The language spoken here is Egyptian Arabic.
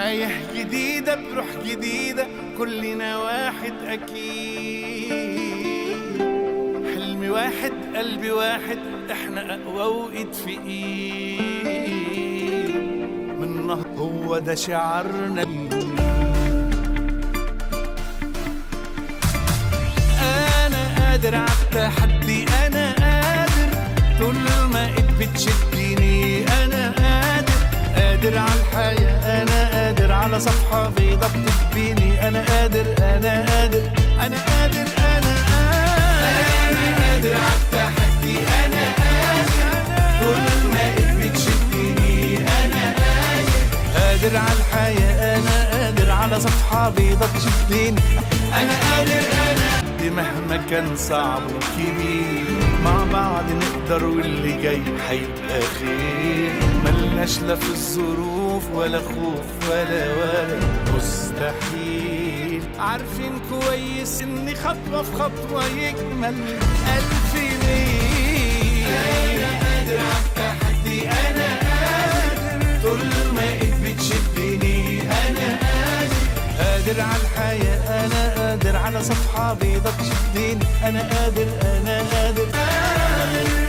رايح جديدة بروح جديدة كلنا واحد أكيد حلمي واحد قلبي واحد احنا أقوى وإيد في إيد من نهر هو ده شعارنا انا قادر على التحدي انا قادر طول ما ايد بتشدني انا قادر قادر على الحياة انا قادر على صفحة بيضة بتكفيني انا قادر انا قادر انا قادر انا قادر انا قادر على التحدي انا قادر طول ما ايد بتشدني انا قادر قادر على الحياة أنا قادر على صفحة بيضة تشدني أنا قادر أنا دي مهما كان صعب وكبير مع بعض نقدر واللي جاي هيبقى خير ملناش لا في الظروف ولا خوف ولا ولا مستحيل عارفين كويس إن خطوة في خطوة يكمل ألف ميل أنا قادر على التحدي أنا قادر طول ما ايد بتشدني انا قادر قادر على الحياة انا قادر على صفحة بيضة تشدني انا قادر انا قادر, قادر